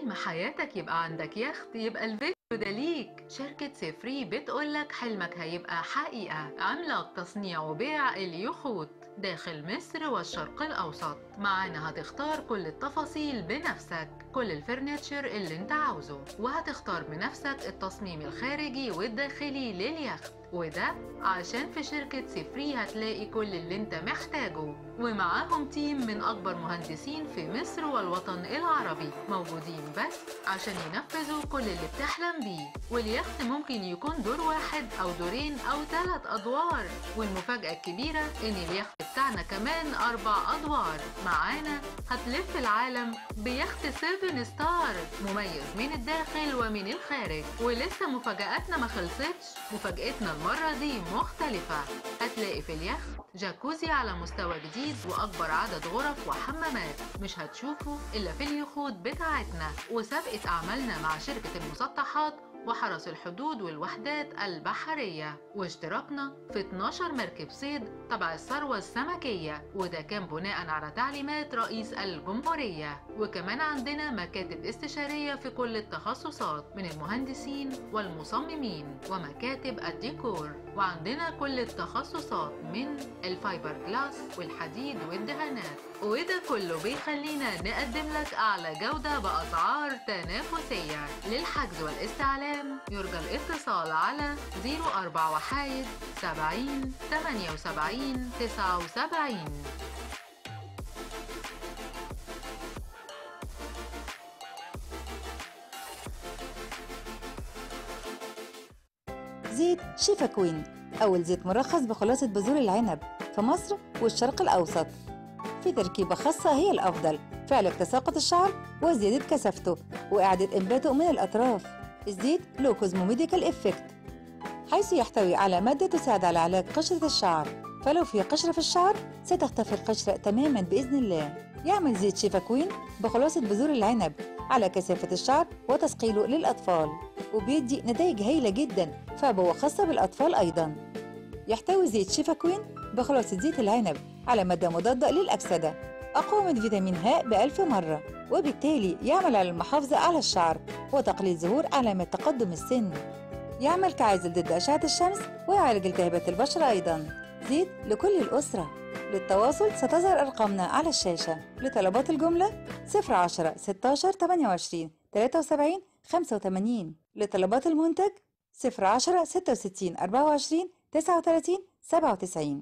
حلم حياتك يبقى عندك يخت يبقى الفيديو ده ليك شركة سيفري بتقولك حلمك هيبقى حقيقة عملاق تصنيع وبيع اليخوت داخل مصر والشرق الأوسط معانا هتختار كل التفاصيل بنفسك كل الفرنتشر اللي انت عاوزه وهتختار بنفسك التصميم الخارجي والداخلي لليخت وده عشان في شركة سيفري هتلاقي كل اللي انت محتاجه ومعاهم تيم من أكبر مهندسين في مصر والوطن العربي موجودين بس عشان ينفذوا كل اللي بتحلم بيه واليخت ممكن يكون دور واحد أو دورين أو ثلاث أدوار والمفاجأة الكبيرة إن اليخت بتاعنا كمان أربع أدوار معانا هتلف العالم بيخت 7 ستار مميز من الداخل ومن الخارج ولسه مفاجآتنا ما خلصتش مفاجأتنا المرة دي مختلفة هتلاقي في اليخت جاكوزي على مستوى جديد وأكبر عدد غرف وحمامات مش هتشوفه إلا في اليخوت بتاعتنا وسابقة أعمالنا مع شركة المسطحات وحرس الحدود والوحدات البحرية واشتراكنا في 12 مركب صيد تبع الثروة السمكية وده كان بناء على تعليمات رئيس الجمهورية وكمان عندنا مكاتب استشارية في كل التخصصات من المهندسين والمصممين ومكاتب الديكور وعندنا كل التخصصات من الفايبر جلاس والحديد والدهانات وده كله بيخلينا نقدم لك أعلى جودة بأسعار تنافسية للحجز والاستعلام يرجى الاتصال على 04 وحايد 70 78 79 زيت شيفا كوين أول زيت مرخص بخلاصة بذور العنب في مصر والشرق الأوسط في تركيبة خاصة هي الأفضل في علاج تساقط الشعر وزيادة كثافته وإعادة إنباته من الأطراف الزيت له كوزموميديكال إفكت حيث يحتوي على مادة تساعد على علاج قشرة الشعر فلو في قشرة في الشعر ستختفي القشرة تماما بإذن الله يعمل زيت شيفا كوين بخلاصة بذور العنب على كثافة الشعر وتثقيله للأطفال وبيدي نتائج هايلة جدا فعبوة خاصة بالأطفال أيضا يحتوي زيت شيفا كوين بخلاصة زيت العنب على مادة مضادة للأكسدة أقوى من فيتامين هاء بألف مرة وبالتالي يعمل على المحافظة على الشعر وتقليل ظهور علامات تقدم السن يعمل كعازل ضد أشعة الشمس ويعالج التهابات البشرة أيضا زيت لكل الأسرة للتواصل ستظهر أرقامنا على الشاشة لطلبات الجملة 010 16 28 73 85 لطلبات المنتج 010 66 24 39 97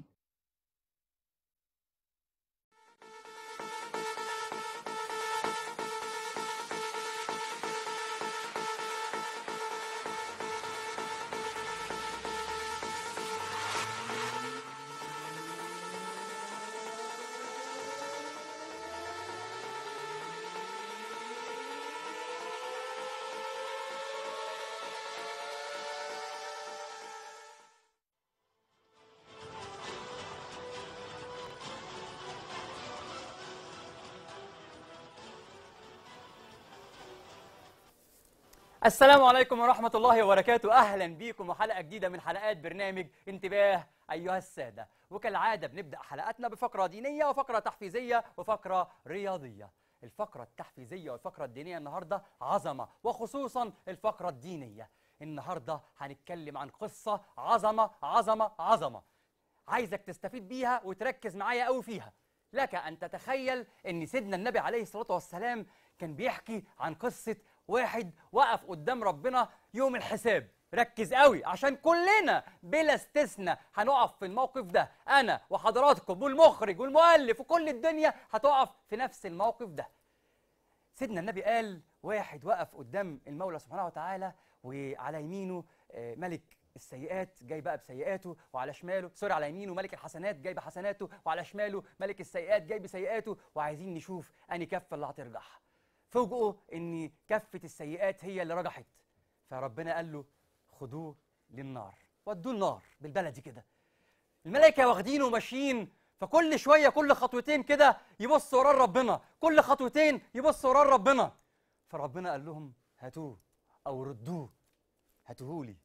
السلام عليكم ورحمة الله وبركاته أهلا بيكم وحلقة جديدة من حلقات برنامج انتباه أيها السادة وكالعادة بنبدأ حلقاتنا بفقرة دينية وفقرة تحفيزية وفقرة رياضية الفقرة التحفيزية والفقرة الدينية النهاردة عظمة وخصوصا الفقرة الدينية النهاردة هنتكلم عن قصة عظمة عظمة عظمة عايزك تستفيد بيها وتركز معايا قوي فيها لك أن تتخيل أن سيدنا النبي عليه الصلاة والسلام كان بيحكي عن قصة واحد وقف قدام ربنا يوم الحساب ركز قوي عشان كلنا بلا استثناء هنقف في الموقف ده انا وحضراتكم والمخرج والمؤلف وكل الدنيا هتقف في نفس الموقف ده سيدنا النبي قال واحد وقف قدام المولى سبحانه وتعالى وعلى يمينه آه، ملك السيئات جاي بقى بسيئاته وعلى شماله سوري على يمينه ملك الحسنات جاي بحسناته وعلى شماله ملك السيئات جاي بسيئاته وعايزين نشوف اني كفه اللي هترجح فوجئوا ان كفه السيئات هي اللي رجحت فربنا قال له خدوه للنار ودوه النار بالبلدي كده الملائكه واخدينه وماشيين فكل شويه كل خطوتين كده يبص ورا ربنا كل خطوتين يبص ورا ربنا فربنا قال لهم هاتوه او ردوه هاتوهولي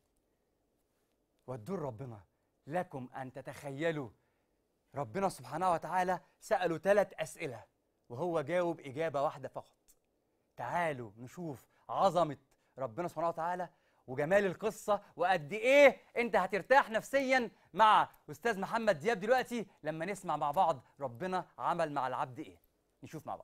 ودوه لربنا لكم ان تتخيلوا ربنا سبحانه وتعالى سأله ثلاث أسئلة وهو جاوب إجابة واحدة فقط تعالوا نشوف عظمه ربنا سبحانه وتعالى وجمال القصه وقد ايه انت هترتاح نفسيا مع استاذ محمد دياب دلوقتي لما نسمع مع بعض ربنا عمل مع العبد ايه نشوف مع بعض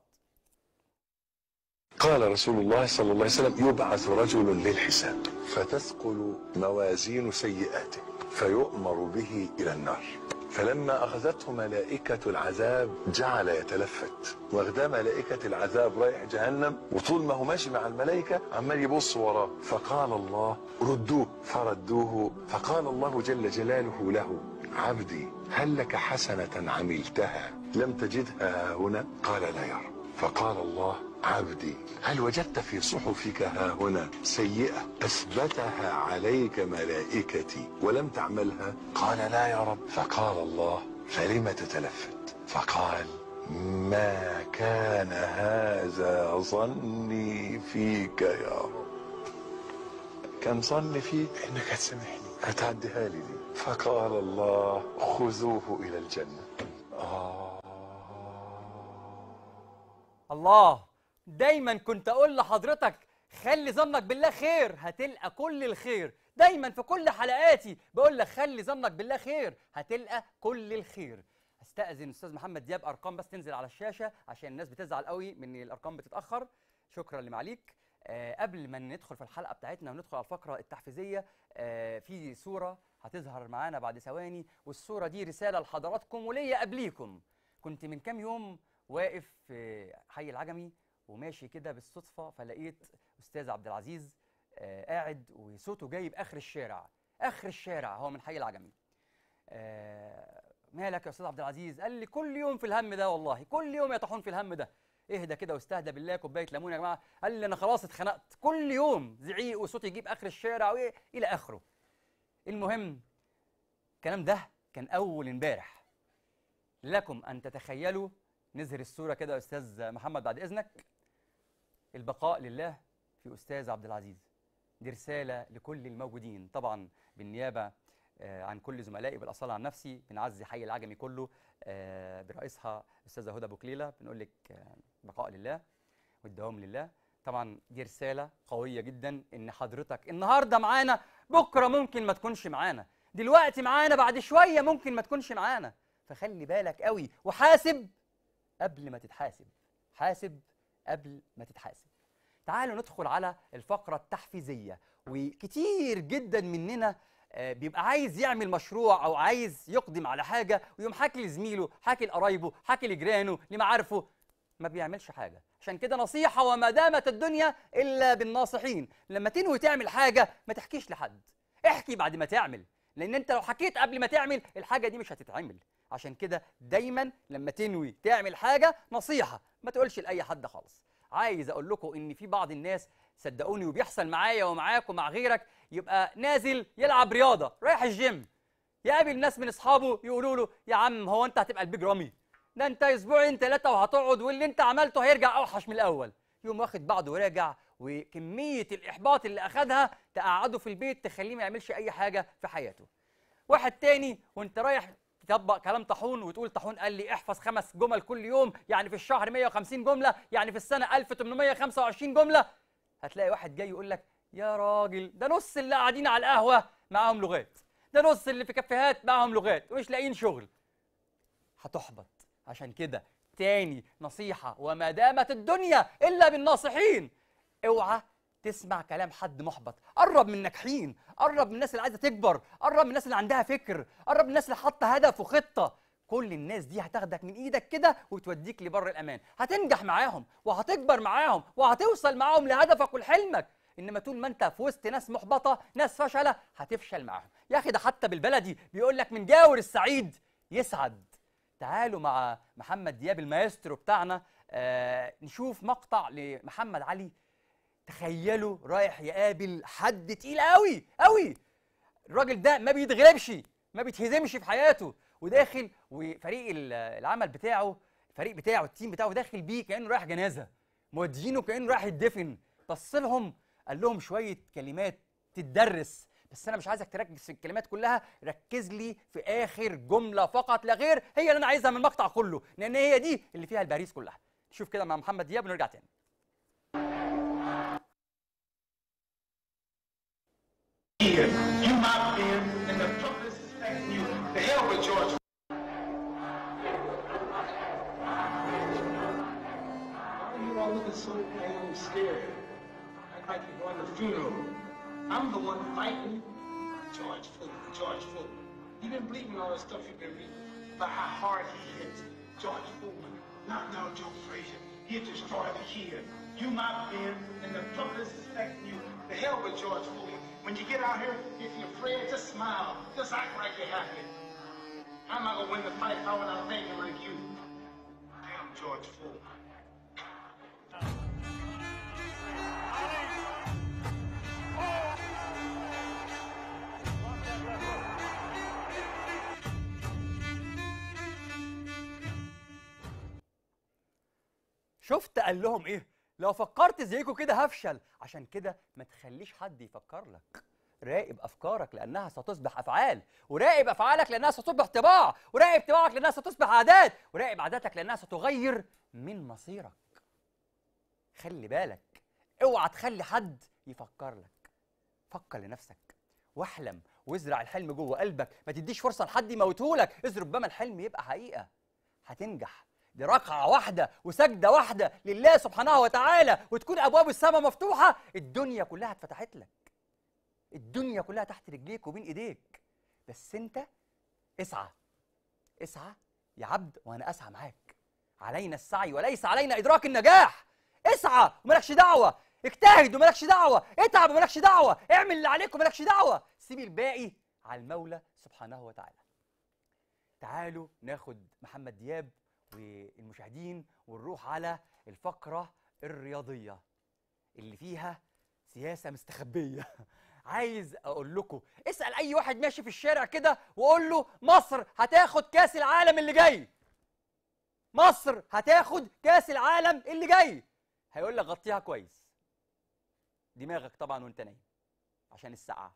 قال رسول الله صلى الله عليه وسلم يبعث رجل للحساب فتثقل موازين سيئاته فيؤمر به الى النار فلما اخذته ملائكه العذاب جعل يتلفت واخداه ملائكه العذاب رايح جهنم وطول ما هو ماشي مع الملائكه عمال يبص وراه فقال الله ردوه فردوه فقال الله جل جلاله له عبدي هل لك حسنه عملتها لم تجدها هنا قال لا يا رب فقال الله عبدي هل وجدت في صحفك ها هنا سيئة أثبتها عليك ملائكتي ولم تعملها قال لا يا رب فقال الله فلم تتلفت فقال ما كان هذا ظني فيك يا رب كان ظني فيك انك هتسامحني هتعديها لي دي فقال الله خذوه الى الجنه آه الله دايما كنت اقول لحضرتك خلي ظنك بالله خير هتلقى كل الخير دايما في كل حلقاتي بقول لك خلي ظنك بالله خير هتلقى كل الخير استاذن استاذ محمد دياب ارقام بس تنزل على الشاشه عشان الناس بتزعل قوي من إن الارقام بتتاخر شكرا لمعاليك آه قبل ما ندخل في الحلقه بتاعتنا وندخل على الفقره التحفيزيه آه في صوره هتظهر معانا بعد ثواني والصوره دي رساله لحضراتكم وليا قبليكم كنت من كام يوم واقف في حي العجمي وماشي كده بالصدفه فلقيت استاذ عبد العزيز آه قاعد وصوته جايب اخر الشارع اخر الشارع هو من حي العجمي آه مالك يا استاذ عبد العزيز قال لي كل يوم في الهم ده والله كل يوم يطحون في الهم ده اهدى كده واستهدى بالله كوبايه ليمون يا جماعه قال لي انا خلاص اتخنقت كل يوم زعيق وصوتي يجيب اخر الشارع وايه الى اخره المهم الكلام ده كان اول امبارح لكم ان تتخيلوا نظهر الصوره كده يا استاذ محمد بعد اذنك البقاء لله في استاذ عبد العزيز دي رساله لكل الموجودين طبعا بالنيابه آه، عن كل زملائي بالاصاله عن نفسي بنعزي حي العجمي كله آه، برئيسها استاذه هدى بوكليله بنقول لك آه، بقاء لله والدوام لله طبعا دي رساله قويه جدا ان حضرتك النهارده معانا بكره ممكن ما تكونش معانا دلوقتي معانا بعد شويه ممكن ما تكونش معانا فخلي بالك قوي وحاسب قبل ما تتحاسب حاسب قبل ما تتحاسب تعالوا ندخل على الفقرة التحفيزية وكتير جدا مننا آه، بيبقى عايز يعمل مشروع او عايز يقدم على حاجة ويقوم حاكي لزميله حاكي لقرايبه حاكي لجيرانه لمعارفه ما بيعملش حاجة عشان كده نصيحة وما دامت الدنيا إلا بالناصحين لما تنوي تعمل حاجة ما تحكيش لحد احكي بعد ما تعمل لأن أنت لو حكيت قبل ما تعمل الحاجة دي مش هتتعمل عشان كده دايما لما تنوي تعمل حاجة نصيحة ما تقولش لأي حد خالص عايز أقول لكم إن في بعض الناس صدقوني وبيحصل معايا ومعاك ومع غيرك يبقى نازل يلعب رياضة رايح الجيم يقابل ناس من اصحابه يقولوا له يا عم هو انت هتبقى البيج رامي ده انت اسبوعين ثلاثه وهتقعد واللي انت عملته هيرجع اوحش من الاول يقوم واخد بعضه وراجع وكميه الاحباط اللي اخدها تقعده في البيت تخليه ما يعملش اي حاجه في حياته واحد تاني وانت رايح تطبق كلام طاحون وتقول طاحون قال لي احفظ خمس جمل كل يوم يعني في الشهر 150 جمله يعني في السنه 1825 جمله هتلاقي واحد جاي يقول لك يا راجل ده نص اللي قاعدين على القهوه معاهم لغات ده نص اللي في كافيهات معاهم لغات ومش لاقيين شغل هتحبط عشان كده تاني نصيحة وما دامت الدنيا إلا بالناصحين اوعى تسمع كلام حد محبط قرب من الناجحين قرب من الناس اللي عايزة تكبر قرب من الناس اللي عندها فكر قرب من الناس اللي حاطة هدف وخطة كل الناس دي هتاخدك من ايدك كده وتوديك لبر الامان هتنجح معاهم وهتكبر معاهم وهتوصل معاهم لهدفك ولحلمك انما طول ما انت في وسط ناس محبطه ناس فشله هتفشل معاهم يا اخي ده حتى بالبلدي بيقول لك من جاور السعيد يسعد تعالوا مع محمد دياب المايسترو بتاعنا آه نشوف مقطع لمحمد علي تخيلوا رايح يقابل حد تقيل قوي قوي الراجل ده ما بيتغلبش ما بيتهزمش في حياته وداخل وفريق ال- العمل بتاعه الفريق بتاعه التيم بتاعه داخل بيه كانه رايح جنازه مودينه كانه رايح يدفن بص لهم قال لهم شويه كلمات تتدرس بس انا مش عايزك تركز في الكلمات كلها ركز لي في اخر جمله فقط لا غير هي اللي انا عايزها من المقطع كله لان هي دي اللي فيها الباريس كلها نشوف كده مع محمد دياب ونرجع تاني here. Act like you're going to the funeral. I'm the one fighting George Floyd. George Floyd. You've been believing all the stuff you've been reading about how hard he hit George Foreman. Knocked down Joe Frazier. He destroyed the kid. You my man, and the public is expecting you. The hell with George Foreman. When you get out here, if you're afraid, just smile. Just act like you're happy. I'm not gonna win the fight if I went out thinking like you. Damn George Foreman. شفت قال لهم ايه لو فكرت زيكم كده هفشل عشان كده ما تخليش حد يفكر لك راقب افكارك لانها ستصبح افعال وراقب افعالك لانها ستصبح طباع وراقب طباعك لانها ستصبح عادات وراقب عاداتك لانها ستغير من مصيرك خلي بالك اوعى تخلي حد يفكر لك فكر لنفسك واحلم وازرع الحلم جوه قلبك ما تديش فرصه لحد يموتهولك اذ ربما الحلم يبقى حقيقه هتنجح دي ركعة واحدة وسجدة واحدة لله سبحانه وتعالى وتكون أبواب السماء مفتوحة الدنيا كلها اتفتحت لك الدنيا كلها تحت رجليك وبين إيديك بس أنت اسعى اسعى يا عبد وأنا أسعى معاك علينا السعي وليس علينا إدراك النجاح اسعى ومالكش دعوة اجتهد ومالكش دعوة اتعب ومالكش دعوة اعمل اللي عليك ومالكش دعوة سيب الباقي على المولى سبحانه وتعالى تعالوا ناخد محمد دياب والمشاهدين ونروح على الفقرة الرياضية اللي فيها سياسة مستخبية عايز أقول لكم اسأل أي واحد ماشي في الشارع كده وقول له مصر هتاخد كأس العالم اللي جاي مصر هتاخد كأس العالم اللي جاي هيقول لك غطيها كويس دماغك طبعا وانت نايم عشان السقعة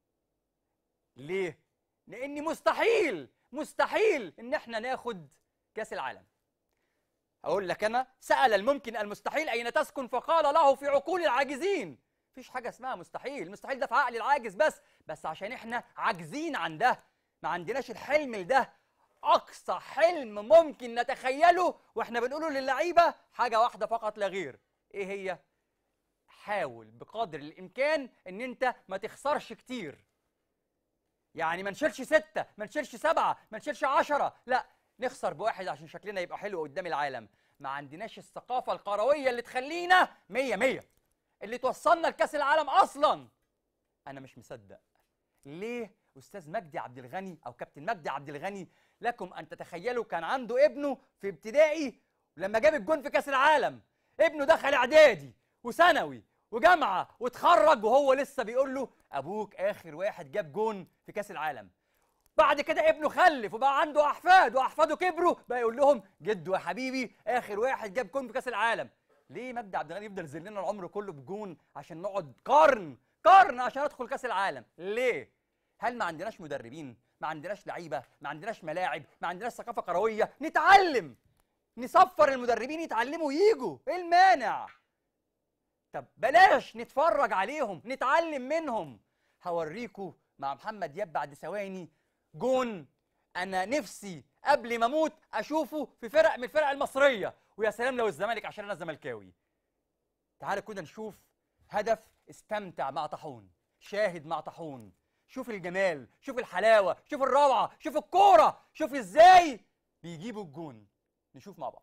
ليه؟ لأن مستحيل مستحيل إن احنا ناخد كاس العالم اقول لك انا سال الممكن المستحيل اين تسكن فقال له في عقول العاجزين مفيش حاجه اسمها مستحيل المستحيل ده في عقل العاجز بس بس عشان احنا عاجزين عن ده ما عندناش الحلم ده اقصى حلم ممكن نتخيله واحنا بنقوله للعيبه حاجه واحده فقط لا غير ايه هي حاول بقدر الامكان ان انت ما تخسرش كتير يعني ما نشيلش ستة ما نشيلش سبعة ما نشيلش عشرة لا نخسر بواحد عشان شكلنا يبقى حلو قدام العالم ما عندناش الثقافة القروية اللي تخلينا مية مية اللي توصلنا لكأس العالم أصلا أنا مش مصدق ليه أستاذ مجدي عبد الغني أو كابتن مجدي عبد الغني لكم أن تتخيلوا كان عنده ابنه في ابتدائي لما جاب الجون في كأس العالم ابنه دخل إعدادي وثانوي وجامعة واتخرج وهو لسه بيقول له أبوك آخر واحد جاب جون في كأس العالم بعد كده ابنه خلف وبقى عنده احفاد واحفاده كبروا بقى يقول لهم جدو يا حبيبي اخر واحد جاب جون في كاس العالم ليه مجدي عبد الغني يفضل يذل لنا العمر كله بجون عشان نقعد قرن قرن عشان ندخل كاس العالم ليه هل ما عندناش مدربين ما عندناش لعيبه ما عندناش ملاعب ما عندناش ثقافه كرويه نتعلم نصفر المدربين يتعلموا ويجوا ايه المانع طب بلاش نتفرج عليهم نتعلم منهم هوريكم مع محمد دياب بعد ثواني جون انا نفسي قبل ما اموت اشوفه في فرق من الفرق المصريه ويا سلام لو الزمالك عشان انا زملكاوي تعالوا كده نشوف هدف استمتع مع طاحون شاهد مع طاحون شوف الجمال شوف الحلاوه شوف الروعه شوف الكوره شوف ازاي بيجيبوا الجون نشوف مع بعض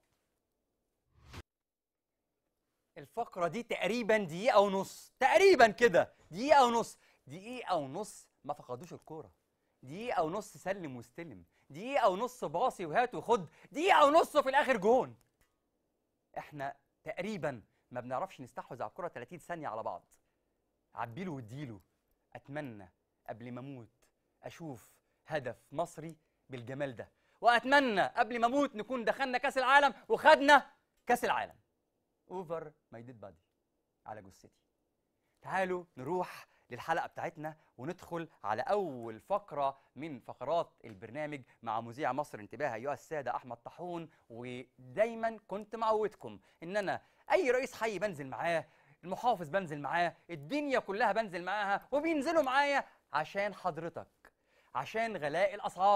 الفقرة دي تقريبا دقيقة ونص تقريبا كده دقيقة ونص دقيقة ونص ما فقدوش الكورة دقيقة ونص سلم واستلم دقيقة ونص باصي وهات وخد دقيقة ونص وفي الآخر جون احنا تقريبا ما بنعرفش نستحوذ على الكرة 30 ثانية على بعض عبيله واديله أتمنى قبل ما أموت أشوف هدف مصري بالجمال ده وأتمنى قبل ما أموت نكون دخلنا كأس العالم وخدنا كأس العالم اوفر ماي ديد بادي على جثتي تعالوا نروح للحلقه بتاعتنا وندخل على اول فقره من فقرات البرنامج مع مذيع مصر انتباه ايها الساده احمد طاحون ودايما كنت معودكم ان انا اي رئيس حي بنزل معاه المحافظ بنزل معاه الدنيا كلها بنزل معاها وبينزلوا معايا عشان حضرتك عشان غلاء الاسعار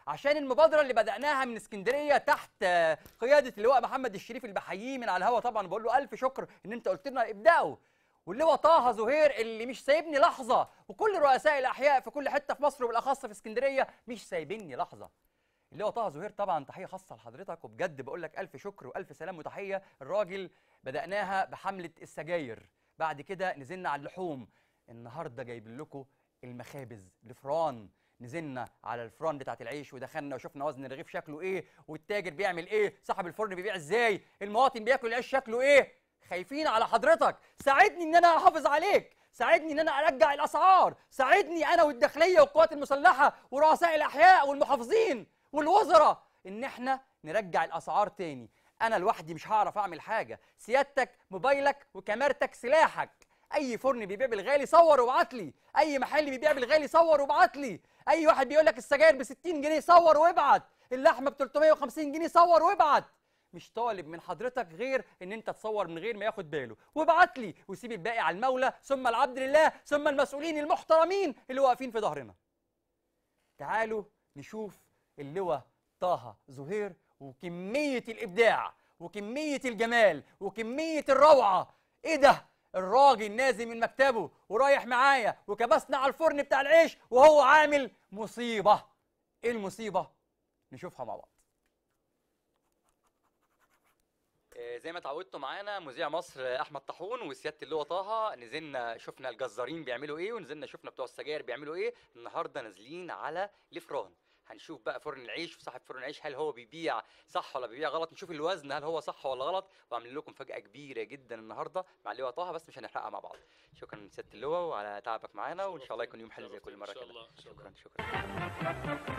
عشان المبادره اللي بداناها من اسكندريه تحت آه، قياده اللواء محمد الشريف اللي بحييه من على الهوا طبعا بقول له الف شكر ان انت قلت لنا ابداوا واللواء طه زهير اللي مش سايبني لحظه وكل رؤساء الاحياء في كل حته في مصر وبالاخص في اسكندريه مش سايبيني لحظه اللي هو طه زهير طبعا تحيه خاصه لحضرتك وبجد بقول لك الف شكر والف سلام وتحيه الراجل بداناها بحمله السجاير بعد كده نزلنا على اللحوم النهارده جايبين لكم المخابز الفران نزلنا على الفران بتاعت العيش ودخلنا وشفنا وزن الرغيف شكله ايه والتاجر بيعمل ايه صاحب الفرن بيبيع ازاي المواطن بياكل العيش شكله ايه خايفين على حضرتك ساعدني ان انا احافظ عليك ساعدني ان انا ارجع الاسعار ساعدني انا والداخليه والقوات المسلحه ورؤساء الاحياء والمحافظين والوزراء ان احنا نرجع الاسعار تاني انا لوحدي مش هعرف اعمل حاجه سيادتك موبايلك وكاميرتك سلاحك اي فرن بيبيع بالغالي صور وابعت لي اي محل بيبيع بالغالي صور وابعت لي اي واحد بيقول لك السجاير ب 60 جنيه صور وابعت اللحمه ب 350 جنيه صور وابعت مش طالب من حضرتك غير ان انت تصور من غير ما ياخد باله وابعت لي وسيب الباقي على المولى ثم العبد لله ثم المسؤولين المحترمين اللي واقفين في ظهرنا تعالوا نشوف اللواء طه زهير وكمية الإبداع وكمية الجمال وكمية الروعة إيه ده؟ الراجل نازل من مكتبه ورايح معايا وكبسنا على الفرن بتاع العيش وهو عامل مصيبة إيه المصيبة؟ نشوفها مع بعض زي ما اتعودتوا معانا مذيع مصر احمد طاحون وسياده اللواء طه نزلنا شفنا الجزارين بيعملوا ايه ونزلنا شفنا بتوع السجاير بيعملوا ايه النهارده نازلين على الفران هنشوف بقى فرن العيش وصاحب فرن العيش هل هو بيبيع صح ولا بيبيع غلط نشوف الوزن هل هو صح ولا غلط وعاملين لكم فجأة كبيرة جدا النهارده مع اللواء طه بس مش هنحرقها مع بعض شكرا سيادة اللواء وعلى تعبك معانا وان شاء الله يكون يوم حلو زي كل مرة إن شاء كده الله، إن شاء الله. شكرا شكرا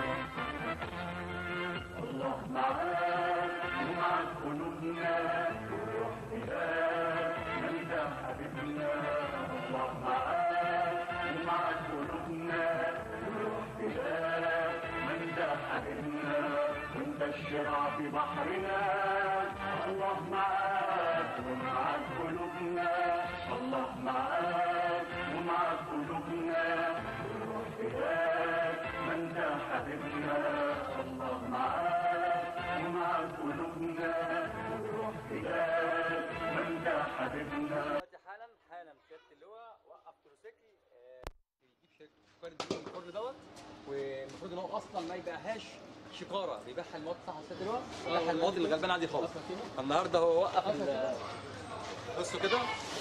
دلوقتي حالا حالا سياده اللواء وقف تروسيكل آه، بيجيب شك- شكاره دي من الفرن دوت والمفروض ان هو اصلا ما يبيعهاش شكاره بيبيعها المواطن صح يا سياده اللواء؟ بيبيعها المواطن الغلبان عادي خالص النهارده هو وقف ال- بصوا كده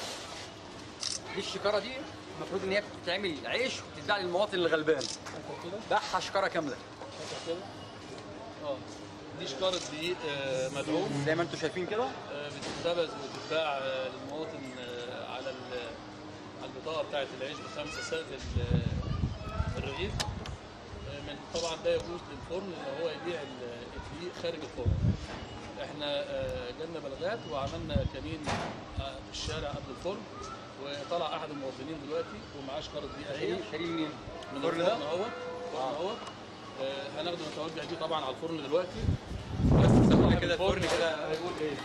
دي الشكاره دي المفروض ان هي بتتعمل عيش وتتباع للمواطن الغلبان باعها شكاره كامله كده اه دي شكارة دقيق آه، مدعوم زي ما انتم شايفين كده آه، بتتخبز وتتباع آه، للمواطن آه، على ال- على البطاقة بتاعة العيش بخمسة ساغ ال- الرغيف آه، من طبعا ده يجوز للفرن ان هو يبيع ال- الدقيق خارج الفرن احنا آه، جالنا بلاغات وعملنا كمين آه، في الشارع قبل الفرن وطلع احد المواطنين دلوقتي ومعاه شكارة دقيق اهي شارين شارين منين؟ من الفرن الفرن ده؟ اهوت الفرن اهوت آه، هناخده نتوجه بيه طبعا على الفرن دلوقتي بس صاحب كده الفرن كده هيقول ايه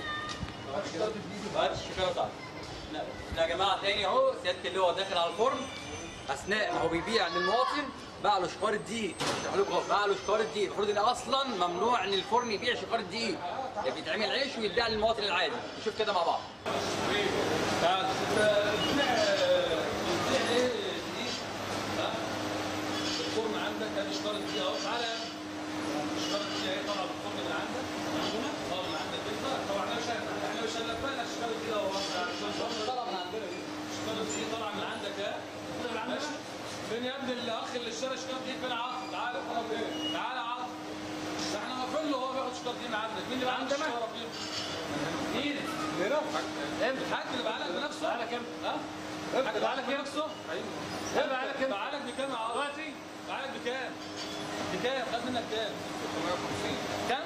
هات الشكاره بتاعتك لا لا يا جماعه تاني اهو سياده اللواء داخل على الفرن اثناء ما هو بيبيع للمواطن باع له شكاره دقيق بشرح لكم اهو باع له شكاره دقيق المفروض ان اصلا ممنوع ان الفرن يبيع شكاره دقيق يعني بيتعمل عيش ويتباع للمواطن العادي نشوف كده مع بعض تعال انت بتبيع آه، بتبيع ايه دقيق ها؟ الفرن عندك ادي شكاره دقيق اهو تعالى يا ابني. شكاره دقيق اهي طالعه من الفرن من عندك عندنا اه من عندك انت طبعا احنا مش احنا مش هنلبقنا شكاره دقيق اهو طالعه من عندنا دي شكاره دقيق طالعه من عندك ها ماشي فين يا ابني الاخ اللي اشترى شكاره دقيق فين عاطف تعالى تعالى عاطف ده احنا واقفين له وهو بياخد شكاره دقيق من عندك مين اللي بقى عنده الشكاره فيه؟ مين؟ الحاج اللي بعلق بنفسه بعلق كام؟ ها؟ الحاج بعلق بنفسه؟ ايوه بعلق كام؟ بعلق بكام يا عاطف؟ دلوقتي بعلق بكام؟ بكام؟ خد منك كام؟ 650 كام؟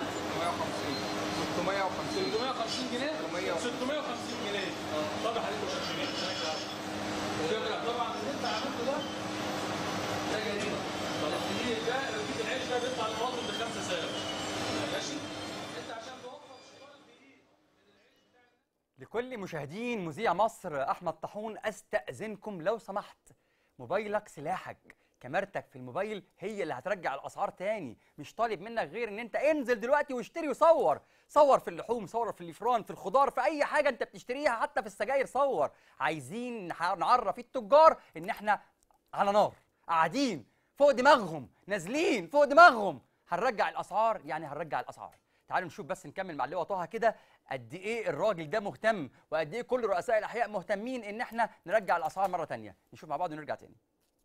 650 650 جنيه؟ 650 جنيه طب حضرتك مش جنيه شكرا طبعا اللي انت عملته ده ده جريمه الدقيق ده رغيف العيش ده بيطلع للمواطن بخمسه سعر ماشي؟ انت عشان توفر شكاره الدقيق لكل مشاهدين مذيع مصر احمد طاحون استاذنكم لو سمحت موبايلك سلاحك كاميرتك في الموبايل هي اللي هترجع الاسعار تاني مش طالب منك غير ان انت انزل دلوقتي واشتري وصور صور في اللحوم صور في الفران في الخضار في اي حاجه انت بتشتريها حتى في السجاير صور عايزين نح- نعرف التجار ان احنا على نار قاعدين فوق دماغهم نازلين فوق دماغهم هنرجع الاسعار يعني هنرجع الاسعار تعالوا نشوف بس نكمل مع اللواء طه كده قد ايه الراجل ده مهتم وقد ايه كل رؤساء الاحياء مهتمين ان احنا نرجع الاسعار مره تانية نشوف مع بعض ونرجع تاني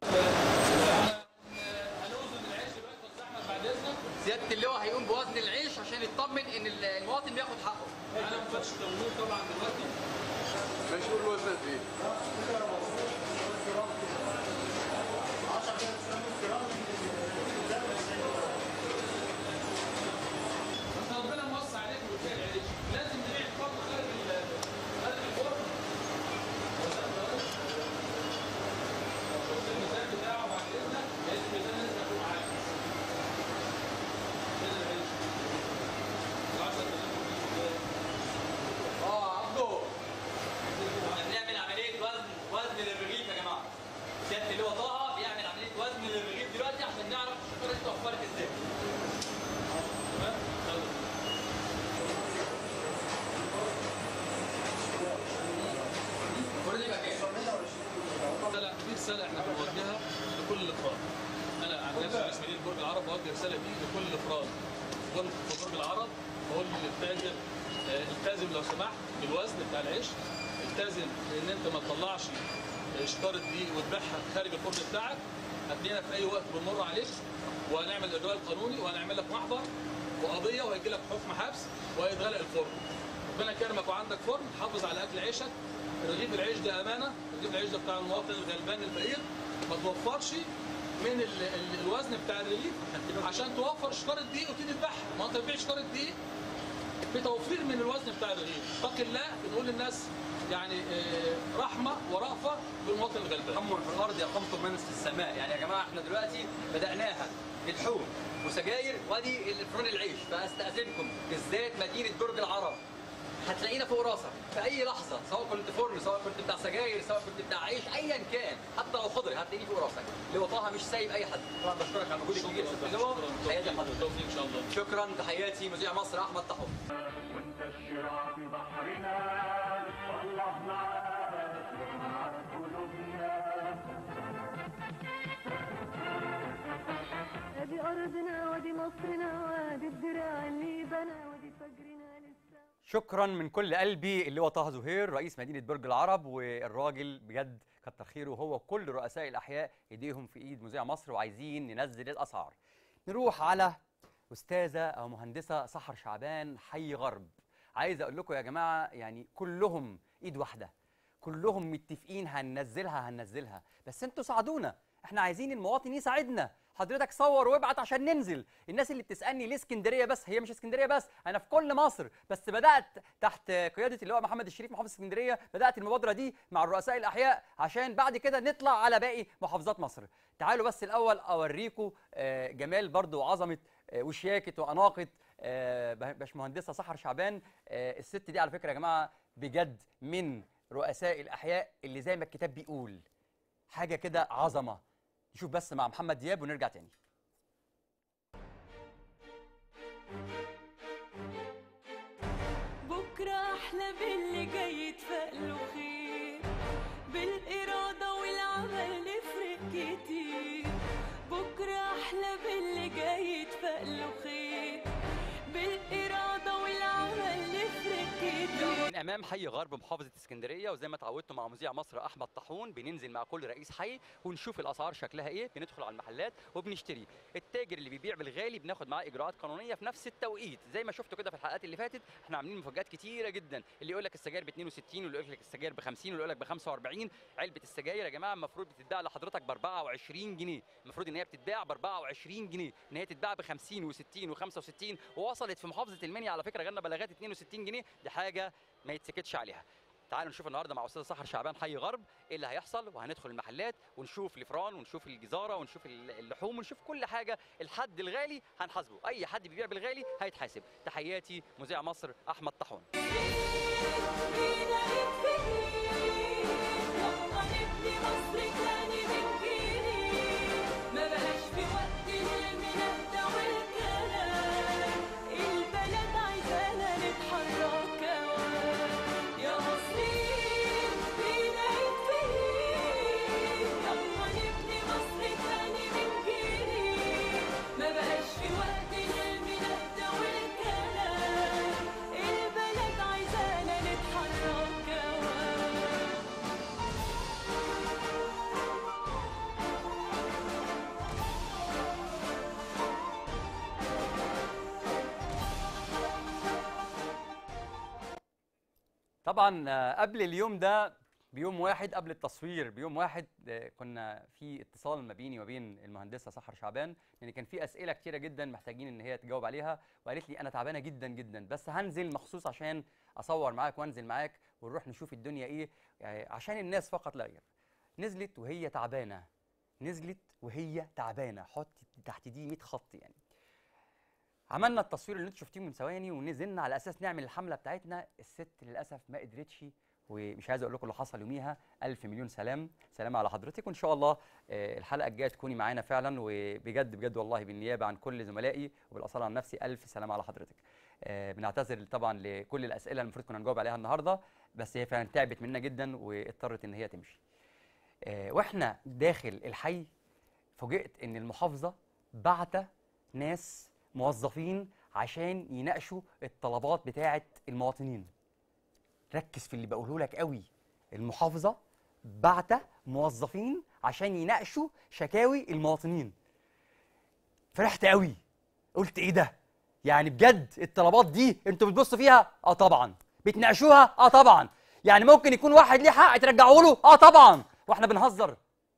هنوزن العيش دلوقتي يا استاذ احمد بعد اذنك سياده اللواء هيقوم بوزن العيش عشان يطمن ان المواطن بياخد حقه انا مفتش تموين طبعا دلوقتي ماشي قول الوزنات ايه؟ انت ربنا موسع عليك وبتبيع العيش لازم نبيع برضه خارج ال- خارج الفرن الميزان بتاعه بعد اذنك لازم الميزان لازم يكون معاك ميزان العيش 10000 اه عبده بنعمل عمليه وزن وزن للرغيف يا جماعه سياده اللواء طه بيعمل عمليه وزن للرغيف دلوقتي عشان نعرف الشطاره دي اتوفرت ازاي تمام يلا المفروض يبقى كام؟ رسالة دي رسالة احنا بنوجهها لكل الافراد. انا عن نفسي رئيس مدينة برج العرب بوجه رسالة دي لكل الافراد. كنت في برج العرب بقول للتاجر آه، التزم لو سمحت بالوزن بتاع العيش التزم ان انت ما تطلعش آه، شكارة دي وتبيعها خارج الفرن بتاعك هتلاقينا في اي وقت بنمر عليك وهنعمل اجراء القانوني وهنعمل لك محضر وقضيه وهيجي لك حكم حبس وهيتغلق الفرن. ربنا كرمك وعندك فرن حافظ على اكل عيشك رغيف العيش ده امانه رغيف العيش ده بتاع المواطن الغلبان الفقير ما توفرش من ال ال الوزن بتاع الرغيف عشان توفر شكاره دقيق وتيجي تذبحها ما انت بتبيع شكاره دقيق في توفير من الوزن بتاع الرغيف اتق الله بنقول للناس يعني آه، رحمه ورأفه بالمواطن الغلبان تأمر في الارض يقامكم من في السماء يعني يا جماعه احنا دلوقتي بدأناها لحوم وسجاير وادي الفرن العيش فاستأذنكم بالذات مدينه برج العرب هتلاقينا فوق راسك في اي لحظه سواء كنت فرن سواء كنت بتاع سجاير سواء كنت بتاع عيش ايا كان حتى لو خضري هتلاقيني فوق راسك لواء طه مش سايب اي حد طبعا بشكرك على مجهودك الكبير في اللواء تحياتي لحضرتك بالتوفيق ان شاء الله شكرا تحياتي مذيع مصر احمد طحون منتشرة في بحرنا والله معانا مع قلوبنا ادي ارضنا وادي مصرنا وادي الدراع اللي بنى وادي فجرنا لسه شكرا من كل قلبي اللي هو طه زهير رئيس مدينه برج العرب والراجل بجد كتر خيره هو وكل رؤساء الاحياء ايديهم في ايد مذيع مصر وعايزين ننزل الاسعار نروح على استاذه او مهندسه سحر شعبان حي غرب عايز اقول لكم يا جماعه يعني كلهم ايد واحده كلهم متفقين هننزلها هننزلها بس انتوا ساعدونا احنا عايزين المواطن يساعدنا حضرتك صور وابعت عشان ننزل الناس اللي بتسالني ليه اسكندريه بس هي مش اسكندريه بس انا في كل مصر بس بدات تحت قياده اللواء محمد الشريف محافظ اسكندريه بدات المبادره دي مع الرؤساء الاحياء عشان بعد كده نطلع على باقي محافظات مصر تعالوا بس الاول اوريكم آه، جمال برضو وعظمه آه، وشياكه واناقه آه، باشمهندسه سحر شعبان آه، الست دي على فكره يا جماعه بجد من رؤساء الاحياء اللي زي ما الكتاب بيقول حاجه كده عظمه نشوف بس مع محمد دياب ونرجع تاني بكرة أحلى باللي جاي يتفقله خير بالإرادة والعمل نفرق كتير بكرة أحلى باللي جاي يتفقله خير بالإرادة والعمل نفرق كتير من امام حي غرب محافظه اسكندريه وزي ما اتعودتوا مع مذيع مصر احمد طاحون بننزل مع كل رئيس حي ونشوف الاسعار شكلها ايه بندخل على المحلات وبنشتري التاجر اللي بيبيع بالغالي بناخد معاه اجراءات قانونيه في نفس التوقيت زي ما شفتوا كده في الحلقات اللي فاتت احنا عاملين مفاجات كتيره جدا اللي يقول لك السجاير ب 62 واللي يقول لك السجاير ب 50 واللي يقول لك ب 45 علبه السجاير يا جماعه المفروض بتتباع لحضرتك ب 24 جنيه المفروض ان هي بتتباع ب 24 جنيه ان هي تتباع ب 50 و60 و65 ووصلت في محافظه المنيا على فكره جالنا بلاغات 62 جنيه دي حاجه ما يتسكتش عليها تعالوا نشوف النهارده مع استاذ سحر شعبان حي غرب ايه اللي هيحصل وهندخل المحلات ونشوف الفران ونشوف الجزاره ونشوف اللحوم ونشوف كل حاجه الحد الغالي هنحاسبه اي حد بيبيع بالغالي هيتحاسب تحياتي مذيع مصر احمد طاحون بينا نتفقين يلا نبني مصر تاني من جديد طبعا آه، قبل اليوم ده بيوم واحد قبل التصوير بيوم واحد آه، كنا في اتصال ما بيني وبين المهندسه سحر شعبان لان كان في اسئله كتيره جدا محتاجين ان هي تجاوب عليها وقالت لي انا تعبانه جدا جدا بس هنزل مخصوص عشان اصور معاك وانزل معاك ونروح نشوف الدنيا ايه يعني عشان الناس فقط لا غير نزلت وهي تعبانه نزلت وهي تعبانه حط تحت دي 100 خط يعني عملنا التصوير اللي انتوا شفتيه من ثواني ونزلنا على اساس نعمل الحمله بتاعتنا الست للاسف ما قدرتش ومش عايز اقول لكم اللي حصل يوميها الف مليون سلام سلام على حضرتك وان شاء الله آه، الحلقه الجايه تكوني معانا فعلا وبجد بجد والله بالنيابه عن كل زملائي وبالاصاله عن نفسي الف سلام على حضرتك آه، بنعتذر طبعا لكل الاسئله اللي المفروض كنا نجاوب عليها النهارده بس هي فعلا تعبت منا جدا واضطرت ان هي تمشي آه، واحنا داخل الحي فوجئت ان المحافظه بعت ناس موظفين عشان يناقشوا الطلبات بتاعه المواطنين ركز في اللي بقوله لك قوي المحافظه بعت موظفين عشان يناقشوا شكاوي المواطنين فرحت قوي قلت ايه ده يعني بجد الطلبات دي انتوا بتبصوا فيها اه طبعا بتناقشوها اه طبعا يعني ممكن يكون واحد ليه حق ترجعوا له اه طبعا واحنا بنهزر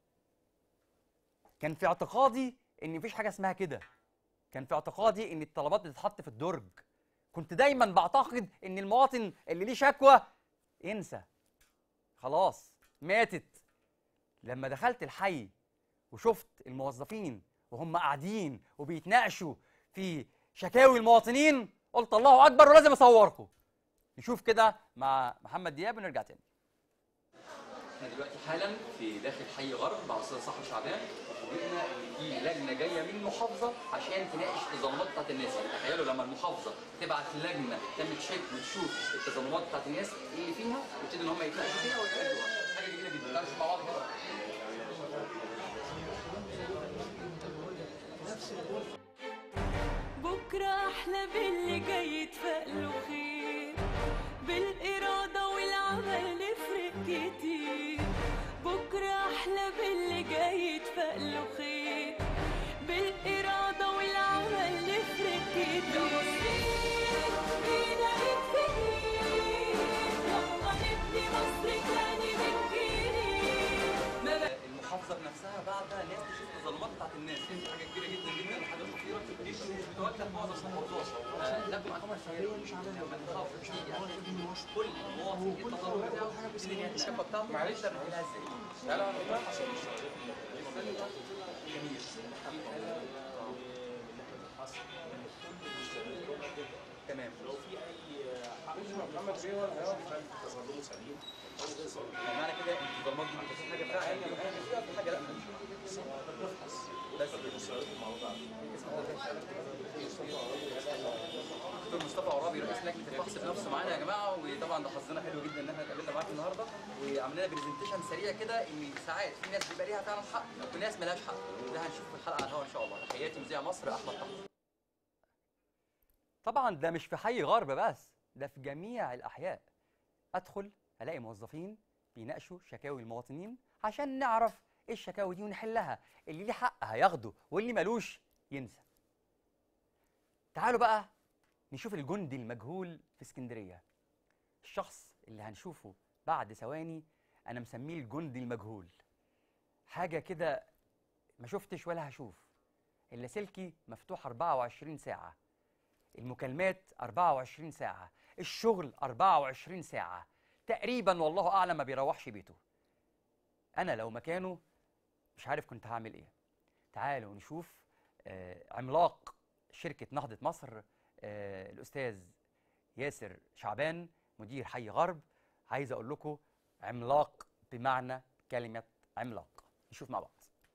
كان في اعتقادي ان مفيش حاجه اسمها كده كان في اعتقادي ان الطلبات بتتحط في الدرج كنت دايما بعتقد ان المواطن اللي ليه شكوى انسى خلاص ماتت لما دخلت الحي وشفت الموظفين وهم قاعدين وبيتناقشوا في شكاوي المواطنين قلت الله اكبر ولازم اصوركم نشوف كده مع محمد دياب ونرجع تاني احنا دلوقتي حالا في داخل حي غرب مع استاذ صاحب شعبان وفوجئنا ان في لجنه جايه من المحافظه عشان تناقش التظلمات بتاعت الناس يعني تخيلوا لما المحافظه تبعت لجنه تعمل تشيك وتشوف التظلمات بتاعت الناس ايه اللي فيها ويبتدوا ان هم يتناقشوا فيها ويحلوها حاجه جميله جدا تعالوا نشوف مع بعض كده بكرة أحلى باللي جاي يتفائله خير بالإرادة والعمل نفرق كتير بكرة أحلى باللي جاي يتفائله خير بالإرادة والعمل نفرق كتير بينا نتفقين يلا نبني مصر تاني من جديد المحافظه بنفسها بعد ناس تشوف التظلمات بتاعت الناس دي حاجه كبيره جدا جدا وحاجه خطيره دي مش بتواجه معظم المحافظات آه، لكن الحكومه الخيريه مش عامله لما تخاف تيجي كل مواطن ايه التظلم بتاعه اللي هي الشبكه بتاعته معلش تقدر تعملها ازاي؟ لا لا جميل تمام لو في اي محمد بيه ولا تظلمه سليم معنى كده التظلمات دي بتبقى حاجه فعلا فيها في حاجه لا بس دكتور مصطفى عرابي رئيس لجنه الفحص بنفسه معانا يا جماعه وطبعا ده حظنا حلو جدا ان احنا اتقابلنا معاك النهارده وعملنا برزنتيشن سريع كده ان ساعات في ناس بيبقى ليها فعلا حق وناس مالهاش حق ده هنشوف في الحلقه على الهواء ان شاء الله تحياتي مذيع مصر احمد طه طبعا ده مش في حي غرب بس ده في جميع الاحياء ادخل الاقي موظفين بيناقشوا شكاوي المواطنين عشان نعرف ايه الشكاوي دي ونحلها اللي ليه حق هياخده واللي ملوش ينسى تعالوا بقى نشوف الجندي المجهول في اسكندريه الشخص اللي هنشوفه بعد ثواني انا مسميه الجندي المجهول حاجه كده ما شفتش ولا هشوف اللاسلكي مفتوح 24 ساعه المكالمات 24 ساعه الشغل 24 ساعه تقريبا والله اعلم ما بيروحش بيته انا لو مكانه مش عارف كنت هعمل ايه تعالوا نشوف آه عملاق شركه نهضه مصر آه الاستاذ ياسر شعبان مدير حي غرب عايز اقول لكم عملاق بمعنى كلمه عملاق نشوف مع بعض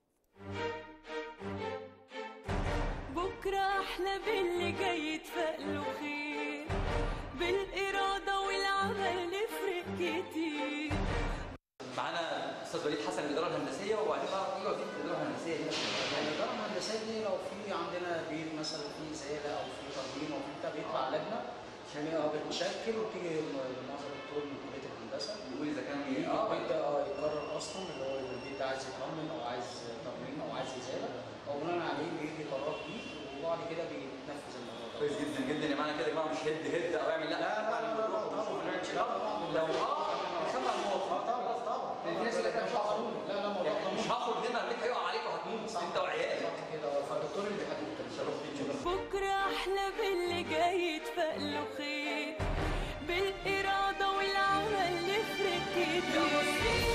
بكرة أحلى باللي جاي يتفائله خير بالإرادة والعمل نفرق كتير معانا استاذ وليد حسن الاداره الهندسيه وبعدين بقى ايه وظيفه الاداره الهندسيه دي الإدارة الهندسية دي لو في عندنا بيت مثلا في زيادة أو في تنظيم أو في بتاع بيطلع لجنة عشان اه بتشكل وتيجي معظم الدكتور من كلية الهندسة يقول اذا كان يجي البيت ده اه يقرر أصلا اللي هو البيت ده عايز يترمم أو عايز ترميم أو عايز إزالة أو بناء عليه بيجي قرار فيه وبعد كده بيتنفذ الموضوع ده. كويس جدا جدا يا معنى كده يا جماعه مش هد هد او اعمل لا لا لا لا طبعا بنعمل لا طبعا لو اه بيخاف على المواطن طبعا طبعا لان في ناس يقول لك انا مش هاخد لا لا ما يعني مش هاخد دم البيت هيقع عليك وهتموت انت وعيالك كده فالدكتور اللي بيحدد التنشيط بكرة أحلى باللي جاي يتفق له خير بالإرادة والعمل نفرق كتير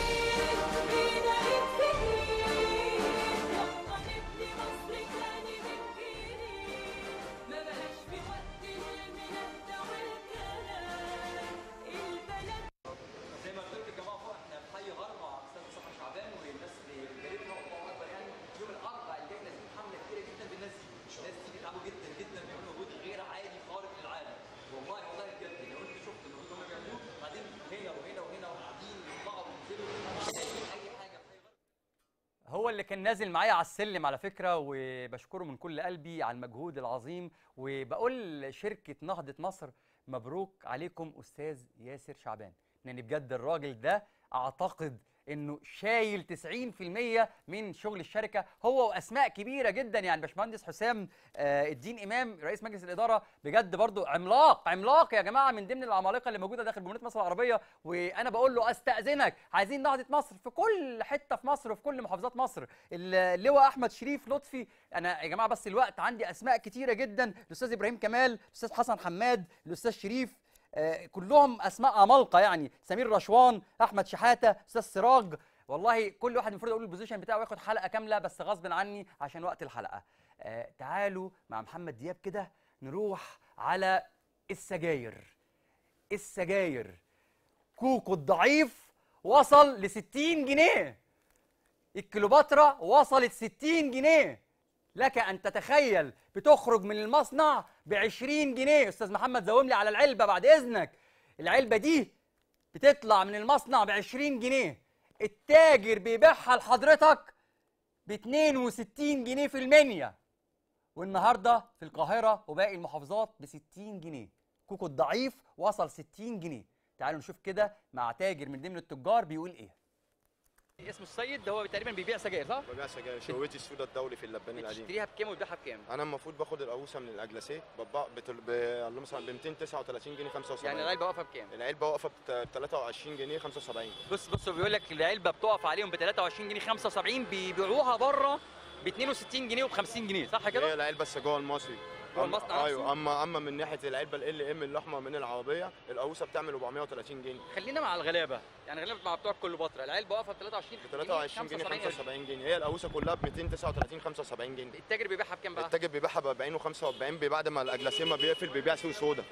بينا نتفكير يلا نبني مصر تاني من جديد ما بقاش في وقت للمنادى والكلام البلد زي ما قلت لكم يا جماعه فوق احنا في حي غرب مع استاذ مصطفى شعبان والناس اللي جايبنا الله اكبر يعني يوم الاربعاء اللي جاي نازلين حمله كبيره جدا بالناس دي الناس دي بيتعبوا جدا جدا بيعملوا مجهود غير عادي خارق للعاده والله والله بجد لو انت شفت المجهود اللي هم بيعملوه بعدين هنا وهنا وهنا وقاعدين يطلعوا وينزلوا مش لاقيين اي حاجه في حي غرب هو اللي كان نازل معايا على السلم على فكره وبشكره من كل قلبي على المجهود العظيم وبقول لشركه نهضه مصر مبروك عليكم استاذ ياسر شعبان لان بجد الراجل ده اعتقد انه شايل 90% من شغل الشركه هو واسماء كبيره جدا يعني باشمهندس حسام آه الدين امام رئيس مجلس الاداره بجد برضو عملاق عملاق يا جماعه من ضمن العمالقه اللي موجوده داخل جمهوريه مصر العربيه وانا بقول له استاذنك عايزين نهضه مصر في كل حته في مصر وفي كل محافظات مصر اللواء احمد شريف لطفي انا يا جماعه بس الوقت عندي اسماء كتيره جدا الاستاذ ابراهيم كمال الاستاذ حسن حماد الاستاذ شريف آه، كلهم اسماء عمالقه يعني سمير رشوان احمد شحاته استاذ سراج والله كل واحد المفروض اقول البوزيشن بتاعه وياخد حلقه كامله بس غصب عني عشان وقت الحلقه آه تعالوا مع محمد دياب كده نروح على السجاير السجاير كوكو الضعيف وصل ل 60 جنيه الكليوباترا وصلت 60 جنيه لك ان تتخيل بتخرج من المصنع ب 20 جنيه استاذ محمد زوم لي على العلبه بعد اذنك العلبه دي بتطلع من المصنع ب 20 جنيه التاجر بيبيعها لحضرتك ب 62 جنيه في المنيا والنهارده في القاهره وباقي المحافظات ب 60 جنيه كوكو الضعيف وصل 60 جنيه تعالوا نشوف كده مع تاجر من ضمن التجار بيقول ايه اسمه السيد ده هو تقريبا بيبيع سجاير صح؟ ببيع سجاير شويتي السودا الدولي في اللبان القديم بتشتريها بكام وتبيعها بكام؟ انا المفروض باخد القوسه من الاجلاسيه بتباع بتل... ب... اللهم صل على- ب 239 جنيه 75 يعني العلبه واقفه بكام؟ العلبه واقفه ب 23 جنيه 75 بص بص بيقول لك العلبه بتقف عليهم ب 23 جنيه 75 بيبيعوها بره ب 62 جنيه وب 50 جنيه صح هي كده؟ العلبه بس جوه المصري جوه أما- المصنع ايوه نفسه؟ اما اما من ناحيه العلبه ال ام اللحمه من العربيه القوسه بتعمل 430 جنيه خلينا مع الغلابه يعني غلابه مع بتوع كليوباترا العلبه واقفه ب 23 ب 23 جنيه 75 75 جنيه هي القوسه كلها ب 239 75 جنيه التاجر بيبيعها بكام بقى؟ التاجر بيبيعها ب 40 و45 بعد ما الاجلاسيه ما بيقفل بيبيع سوق سودا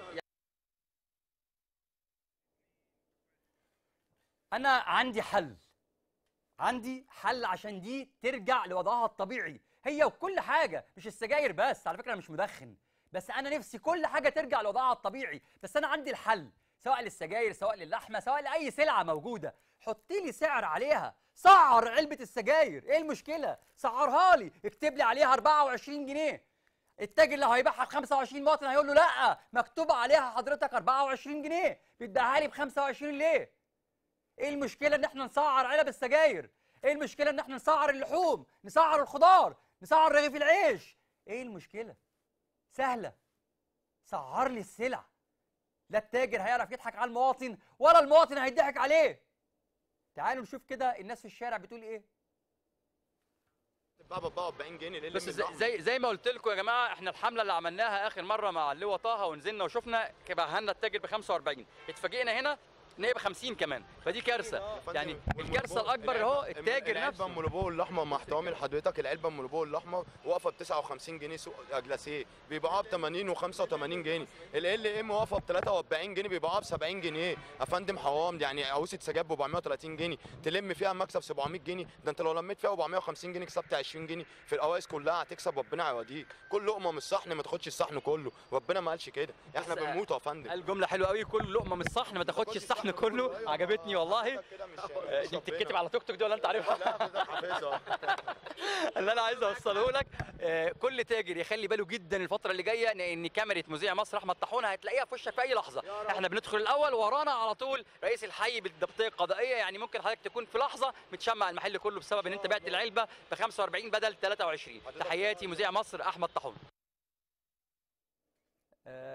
انا عندي حل عندي حل عشان دي ترجع لوضعها الطبيعي هي وكل حاجه مش السجاير بس على فكره انا مش مدخن بس انا نفسي كل حاجه ترجع لوضعها الطبيعي بس انا عندي الحل سواء للسجاير سواء للحمه سواء لاي سلعه موجوده حط لي سعر عليها سعر علبه السجاير ايه المشكله سعرها لي اكتب لي عليها 24 جنيه التاجر اللي هيبيعها ب 25 مواطن هيقول له لا مكتوب عليها حضرتك 24 جنيه بتبيعها لي ب 25 ليه ايه المشكله ان احنا نسعر علب السجاير ايه المشكله ان احنا نسعر اللحوم نسعر الخضار نسعر رغيف العيش ايه المشكله سهله سعر لي السلع لا التاجر هيعرف يضحك على المواطن ولا المواطن هيضحك عليه تعالوا نشوف كده الناس في الشارع بتقول ايه بتتباع ب 44 جنيه ليه بس زي, زي زي ما قلت لكم يا جماعه احنا الحمله اللي عملناها اخر مره مع اللواء طه ونزلنا وشفنا باعها لنا التاجر ب 45 اتفاجئنا هنا ان هي ب 50 كمان فدي كارثه يعني الكارثه الاكبر اهو التاجر العلبه نفسه ام لبو الاحمر مع احترامي لحضرتك العلبه ام لبو الاحمر واقفه ب 59 جنيه سوق اجلاسيه بيبيعوها ب 80 و85 جنيه ال ام واقفه ب 43 جنيه بيبيعوها ب 70 جنيه يا فندم حرام دي يعني عروسه سجاد ب 430 جنيه تلم فيها مكسب 700 جنيه ده انت لو لميت فيها 450 جنيه كسبت 20 جنيه في القوايس كلها هتكسب ربنا يوديك كل لقمه من الصحن ما تاخدش الصحن كله ربنا ما قالش كده احنا بس- بنموت يا فندم قال جمله حلوه قوي كل لقمه من الصحن ما تاخدش الصحن كله عجبتني والله آه، دي بتتكتب على توك توك دي ولا انت عارفها اللي انا عايز اوصله لك آه، كل تاجر يخلي باله جدا الفتره اللي جايه ان- ان كاميرا مذيع مصر احمد طاحونه هتلاقيها في وشك في اي لحظه احنا بندخل الاول ورانا على طول رئيس الحي بالضبطيه القضائيه يعني ممكن حضرتك تكون في لحظه متشمع المحل كله بسبب ان انت بعت العلبه ب 45 بدل 23 تحياتي مذيع مصر احمد طاحونه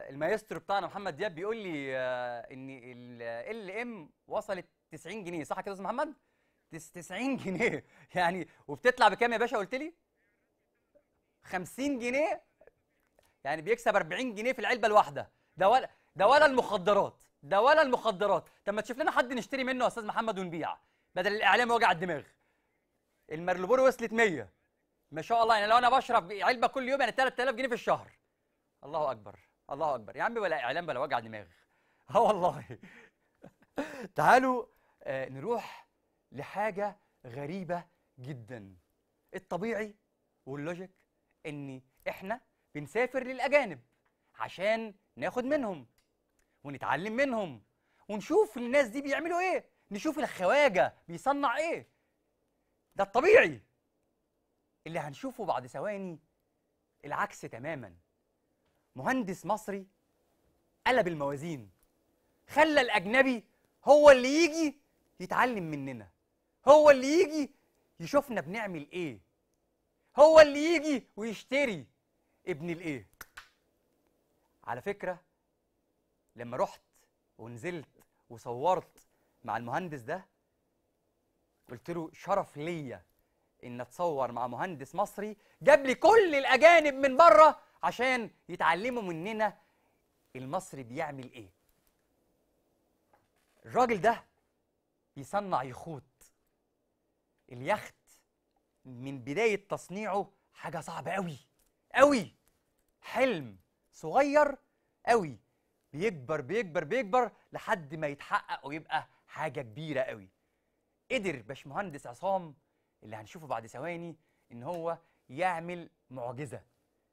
المايسترو بتاعنا محمد دياب بيقول لي آه، ان ال ام وصلت 90 جنيه صح كده يا استاذ محمد؟ تس- 90 جنيه يعني وبتطلع بكام يا باشا قلت لي؟ 50 جنيه يعني بيكسب 40 جنيه في العلبه الواحده ده ولا ده ولا المخدرات ده ولا المخدرات طب ما تشوف لنا حد نشتري منه يا استاذ محمد ونبيع بدل الاعلام وجع الدماغ المرلبور وصلت 100 ما شاء الله يعني لو انا بشرب علبه كل يوم يعني 3000 جنيه في الشهر الله اكبر الله اكبر يا عم بلا اعلام بلا وجع دماغ اه والله تعالوا آه نروح لحاجه غريبه جدا الطبيعي واللوجيك ان احنا بنسافر للاجانب عشان ناخد منهم ونتعلم منهم ونشوف الناس دي بيعملوا ايه نشوف الخواجه بيصنع ايه ده الطبيعي اللي هنشوفه بعد ثواني العكس تماما مهندس مصري قلب الموازين خلى الاجنبي هو اللي يجي يتعلم مننا هو اللي يجي يشوفنا بنعمل ايه هو اللي يجي ويشتري ابن الايه على فكره لما رحت ونزلت وصورت مع المهندس ده قلت له شرف ليا ان اتصور مع مهندس مصري جاب لي كل الاجانب من بره عشان يتعلموا مننا المصري بيعمل ايه الراجل ده بيصنع يخوت اليخت من بداية تصنيعه حاجة صعبة قوي قوي حلم صغير قوي بيكبر بيكبر بيكبر لحد ما يتحقق ويبقى حاجة كبيرة قوي قدر باشمهندس عصام اللي هنشوفه بعد ثواني ان هو يعمل معجزة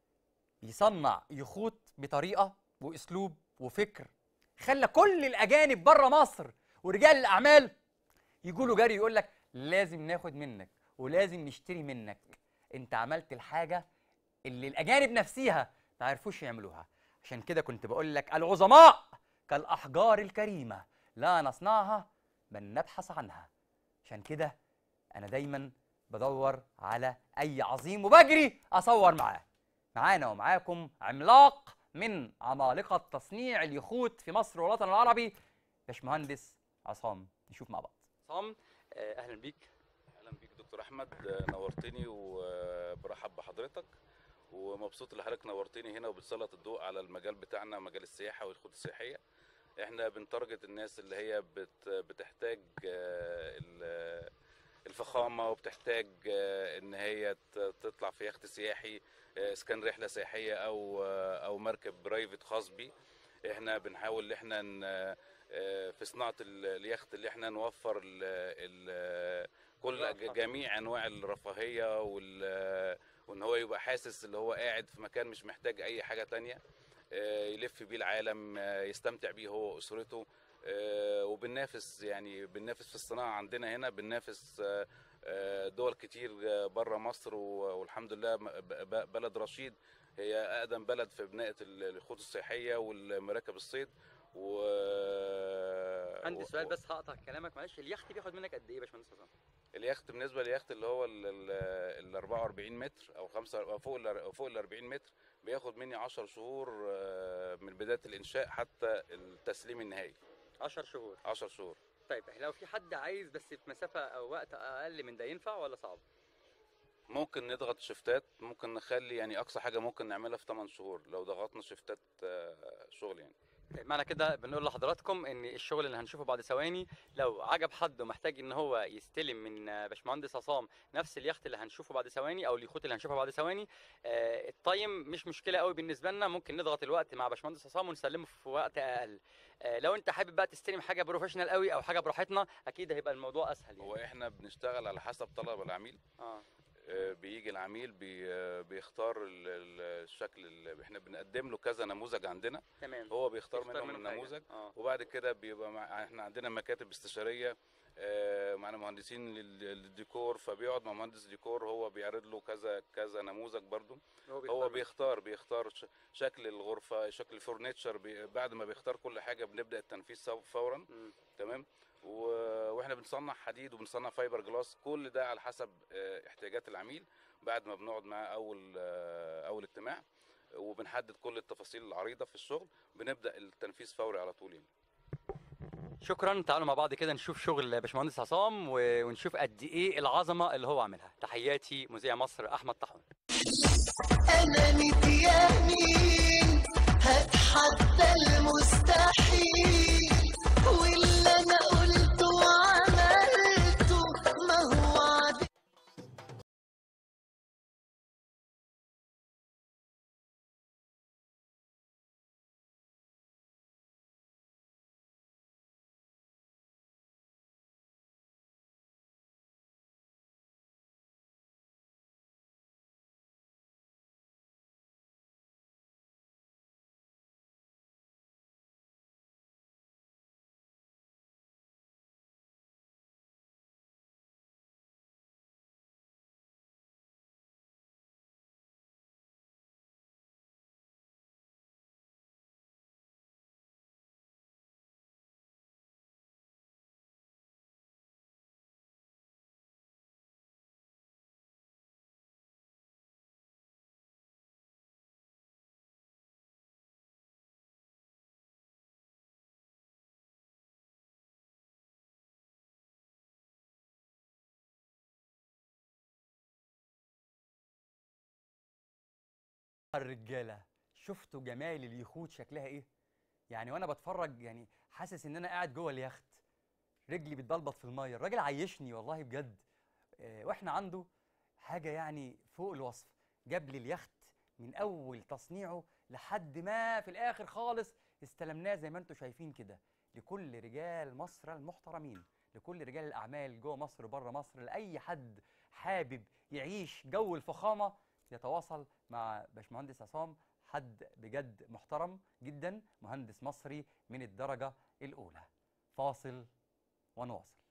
يصنع يخوت بطريقة واسلوب وفكر خلى كل الاجانب بره مصر ورجال الاعمال يقولوا جري يقول لك لازم ناخد منك ولازم نشتري منك انت عملت الحاجه اللي الاجانب نفسيها ما عرفوش يعملوها عشان كده كنت بقول لك العظماء كالاحجار الكريمه لا نصنعها بل نبحث عنها عشان كده انا دايما بدور على اي عظيم وبجري اصور معاه معانا ومعاكم عملاق من عمالقه تصنيع اليخوت في مصر والوطن العربي باشمهندس عصام نشوف مع بعض عصام آه، اهلا بيك اهلا بيك دكتور احمد آه، نورتني وبرحب بحضرتك ومبسوط ان حضرتك نورتني هنا وبتسلط الضوء على المجال بتاعنا مجال السياحه والخطوط السياحيه احنا بنتارجت الناس اللي هي بت بتحتاج آه، ال- الفخامه وبتحتاج آه، ان هي ت- تطلع في يخت سياحي آه، اذا كان رحله سياحيه او آه، او مركب برايفت خاص بيه احنا بنحاول ان احنا ن- آه، في صناعه ال- اليخت اللي احنا نوفر ال ال كل ج- جميع انواع الرفاهيه وال وان هو يبقى حاسس اللي هو قاعد في مكان مش محتاج اي حاجه تانية آه، يلف بيه العالم آه، يستمتع بيه هو واسرته آه، وبننافس يعني بننافس في الصناعه عندنا هنا بننافس آه، آه، دول كتير بره مصر و- والحمد لله م- ب- ب- بلد رشيد هي اقدم بلد في بناء ال- الخطوط السياحيه والمراكب الصيد و عندي و- سؤال بس هقطع كلامك معلش اليخت بياخد منك قد ايه يا باشمهندس عصام اليخت بالنسبه لليخت اللي هو ال- ال ال 44 متر او خمسة أو فوق ال فوق ال 40 متر بياخد مني 10 شهور آه، من بدايه الانشاء حتى التسليم النهائي 10 شهور 10 شهور طيب لو في حد عايز بس في مسافه او وقت اقل من ده ينفع ولا صعب ممكن نضغط شفتات ممكن نخلي يعني اقصى حاجه ممكن نعملها في 8 شهور لو ضغطنا شفتات آه، شغل يعني طيب معنى كده بنقول لحضراتكم ان الشغل اللي هنشوفه بعد ثواني لو عجب حد ومحتاج ان هو يستلم من آه، باشمهندس عصام نفس اليخت اللي هنشوفه بعد ثواني او اليخوت اللي هنشوفها بعد ثواني آه، التايم مش مشكله قوي بالنسبه لنا ممكن نضغط الوقت مع باشمهندس عصام ونسلمه في وقت اقل آه، لو انت حابب بقى تستلم حاجه بروفيشنال قوي او حاجه براحتنا اكيد هيبقى الموضوع اسهل يعني هو احنا بنشتغل على حسب طلب العميل اه آه، بيجي العميل بي آه، بيختار ال- ال- الشكل اللي احنا بنقدم له كذا نموذج عندنا تمام هو بيختار بيختار منهم منهم حاجة. النموذج آه. وبعد كده بيبقى مع... احنا عندنا مكاتب استشاريه آه، معانا مهندسين لل- للديكور فبيقعد مع مهندس ديكور هو بيعرض له كذا كذا نموذج برضو هو بيختار هو منه. بيختار بيختار ش- شكل الغرفه شكل الفurniture بي... بعد ما بيختار كل حاجه بنبدا التنفيذ سو- فورا تمام و... واحنا بنصنع حديد وبنصنع فايبر جلاس كل ده على حسب آه، احتياجات العميل بعد ما بنقعد معاه اول آه، اول اجتماع وبنحدد كل التفاصيل العريضه في الشغل بنبدا التنفيذ فوري على طول يعني. شكرا تعالوا مع بعض كده نشوف شغل باشمهندس عصام و- ونشوف قد ايه العظمه اللي هو عاملها تحياتي مذيع مصر احمد طحون أنا مديانين هتحدى المستحيل واللي أنا قلته وعملته ما هو عادي الرجاله شفتوا جمال اليخوت شكلها ايه يعني وانا بتفرج يعني حاسس ان انا قاعد جوه اليخت رجلي بتبلبط في الميه الراجل عيشني والله بجد آه، واحنا عنده حاجه يعني فوق الوصف جاب لي اليخت من اول تصنيعه لحد ما في الاخر خالص استلمناه زي ما انتم شايفين كده لكل رجال مصر المحترمين لكل رجال الاعمال جوه مصر وبره مصر لاي حد حابب يعيش جو الفخامه يتواصل مع باشمهندس عصام حد بجد محترم جدا مهندس مصري من الدرجه الاولى فاصل ونواصل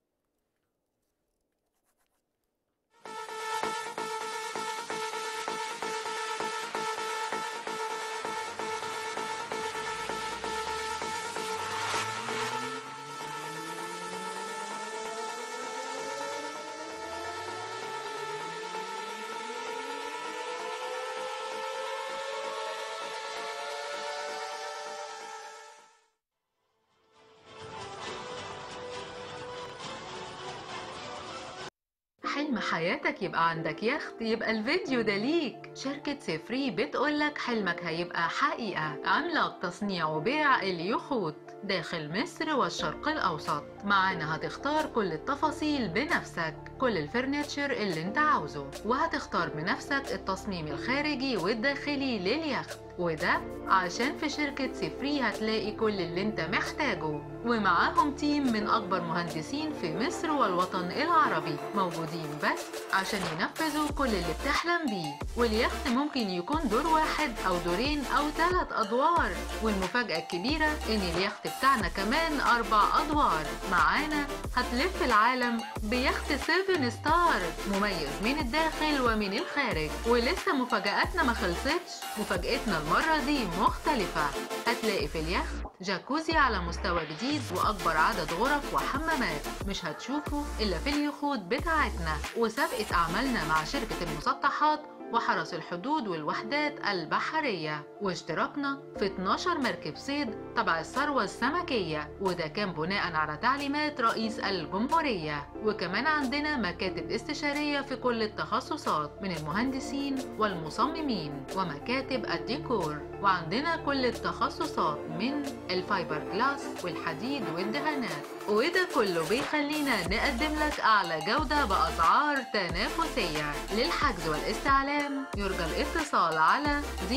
حلم حياتك يبقى عندك يخت يبقى الفيديو ده ليك شركة سيفري بتقولك حلمك هيبقى حقيقة عملاق تصنيع وبيع اليخوت داخل مصر والشرق الأوسط معانا هتختار كل التفاصيل بنفسك كل الفرنتشر اللي انت عاوزه وهتختار بنفسك التصميم الخارجي والداخلي لليخت وده عشان في شركة سيفري هتلاقي كل اللي انت محتاجه ومعاهم تيم من أكبر مهندسين في مصر والوطن العربي موجودين بس عشان ينفذوا كل اللي بتحلم بيه واليخت ممكن يكون دور واحد أو دورين أو ثلاث أدوار والمفاجأة الكبيرة إن اليخت بتاعنا كمان أربع أدوار معانا هتلف العالم بيخت 7 ستار مميز من الداخل ومن الخارج ولسه مفاجآتنا ما خلصتش مفاجأتنا المرة دي مختلفة هتلاقي في اليخت جاكوزي على مستوى جديد وأكبر عدد غرف وحمامات مش هتشوفه إلا في اليخوت بتاعتنا وسابقة أعمالنا مع شركة المسطحات وحرس الحدود والوحدات البحرية واشتراكنا في 12 مركب صيد تبع الثروة السمكية وده كان بناء على تعليمات رئيس الجمهورية وكمان عندنا مكاتب استشارية في كل التخصصات من المهندسين والمصممين ومكاتب الديكور وعندنا كل التخصصات من الفايبر جلاس والحديد والدهانات وده كله بيخلينا نقدم لك أعلى جودة بأسعار تنافسية للحجز والاستعلام يرجى الاتصال على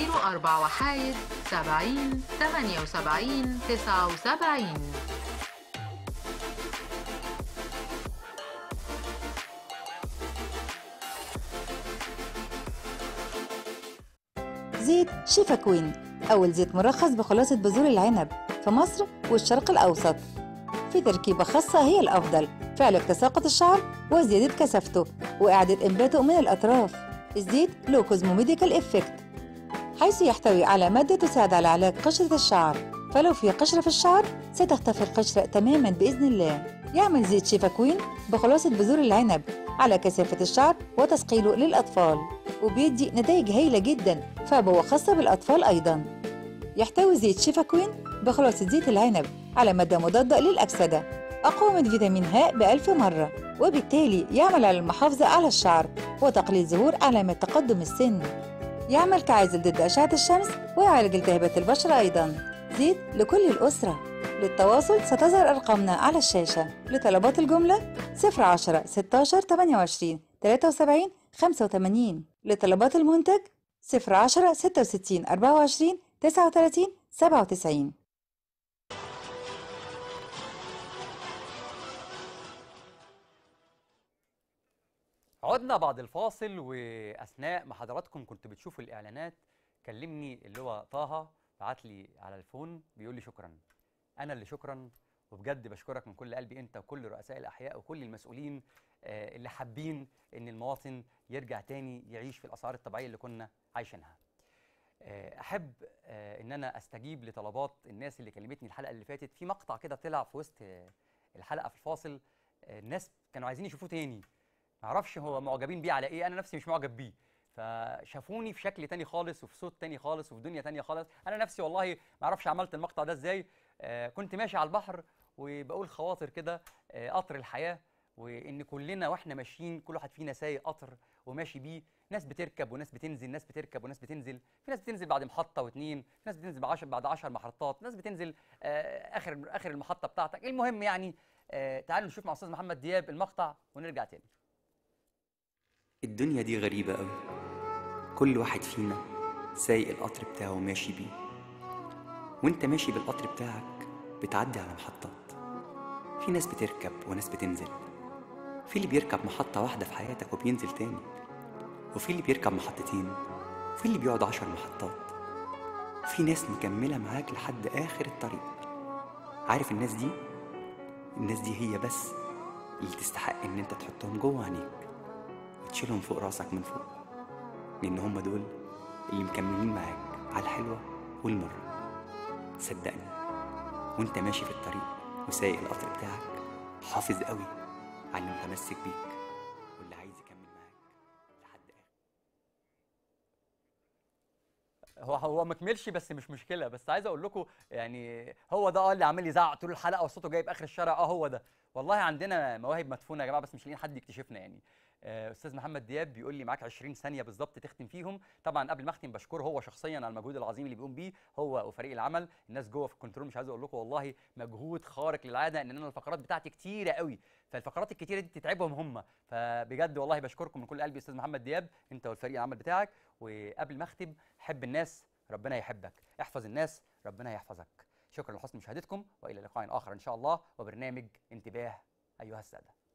04 وحايد 70 78 79 زيت شيفا كوين أول زيت مرخص بخلاصة بذور العنب في مصر والشرق الأوسط في تركيبة خاصة هي الأفضل في علاج تساقط الشعر وزيادة كثافته وإعادة إنباته من الأطراف الزيت له كوزموميديكال إفكت حيث يحتوي على مادة تساعد على علاج قشرة الشعر فلو في قشرة في الشعر ستختفي القشرة تماما بإذن الله يعمل زيت شيفا كوين بخلاصة بذور العنب على كثافة الشعر وتثقيله للأطفال وبيدي نتائج هايلة جدا في عبوة خاصة بالأطفال أيضا يحتوي زيت شيفا كوين بخلاصة زيت العنب على مادة مضادة للأكسدة أقوى من فيتامين هاء بألف مرة وبالتالي يعمل على المحافظة على الشعر وتقليل ظهور علامات تقدم السن يعمل كعازل ضد أشعة الشمس ويعالج التهابات البشرة أيضا زيت لكل الأسرة للتواصل ستظهر أرقامنا على الشاشة لطلبات الجملة 010 16 28 73 85 لطلبات المنتج 010 66 24 39 97 عدنا بعد الفاصل واثناء ما حضراتكم كنتوا بتشوفوا الاعلانات كلمني اللي هو طه بعت لي على الفون بيقول لي شكرا انا اللي شكرا وبجد بشكرك من كل قلبي انت وكل رؤساء الاحياء وكل المسؤولين آه، اللي حابين ان المواطن يرجع تاني يعيش في الاسعار الطبيعيه اللي كنا عايشينها آه، احب آه، ان انا استجيب لطلبات الناس اللي كلمتني الحلقه اللي فاتت في مقطع كده طلع في وسط آه، الحلقه في الفاصل آه، الناس كانوا عايزين يشوفوه تاني معرفش هو معجبين بيه على ايه انا نفسي مش معجب بيه فشافوني في شكل تاني خالص وفي صوت تاني خالص وفي دنيا تانية خالص انا نفسي والله معرفش عملت المقطع ده ازاي آه كنت ماشي على البحر وبقول خواطر كده آه قطر الحياه وان كلنا واحنا ماشيين كل واحد فينا سايق قطر وماشي بيه ناس بتركب وناس بتنزل ناس بتركب وناس بتنزل في ناس بتنزل بعد محطه واثنين في ناس بتنزل بعد 10 بعد 10 محطات ناس بتنزل آه اخر اخر المحطه بتاعتك المهم يعني آه تعالوا نشوف مع استاذ محمد دياب المقطع ونرجع تاني الدنيا دي غريبة أوي كل واحد فينا سايق القطر بتاعه وماشي بيه وانت ماشي بالقطر بتاعك بتعدي على محطات في ناس بتركب وناس بتنزل في اللي بيركب محطة واحدة في حياتك وبينزل تاني وفي اللي بيركب محطتين وفي اللي بيقعد عشر محطات في ناس مكملة معاك لحد آخر الطريق عارف الناس دي؟ الناس دي هي بس اللي تستحق إن أنت تحطهم جوه عينيك وتشيلهم فوق راسك من فوق لأن هم دول اللي مكملين معاك على الحلوة والمرة صدقني وانت ماشي في الطريق وسايق القطر بتاعك حافظ قوي على اللي متمسك بيك واللي عايز يكمل معاك لحد آخر هو هو ما كملش بس مش مشكله بس عايز اقول لكم يعني هو ده اه اللي عمال يزعق طول الحلقه وصوته جايب اخر الشارع اه هو ده والله عندنا مواهب مدفونه يا جماعه بس مش لاقيين حد يكتشفنا يعني آه، استاذ محمد دياب بيقول لي معاك 20 ثانيه بالظبط تختم فيهم طبعا قبل ما اختم بشكره هو شخصيا على المجهود العظيم اللي بيقوم بيه هو وفريق العمل الناس جوه في الكنترول مش عايز اقول لكم والله مجهود خارق للعاده ان انا الفقرات بتاعتي كتيره قوي فالفقرات الكتيره دي تتعبهم هم فبجد والله بشكركم من كل قلبي استاذ محمد دياب انت والفريق العمل بتاعك وقبل ما اختم حب الناس ربنا يحبك احفظ الناس ربنا يحفظك شكرا لحسن مشاهدتكم والى لقاء اخر ان شاء الله وبرنامج انتباه ايها الساده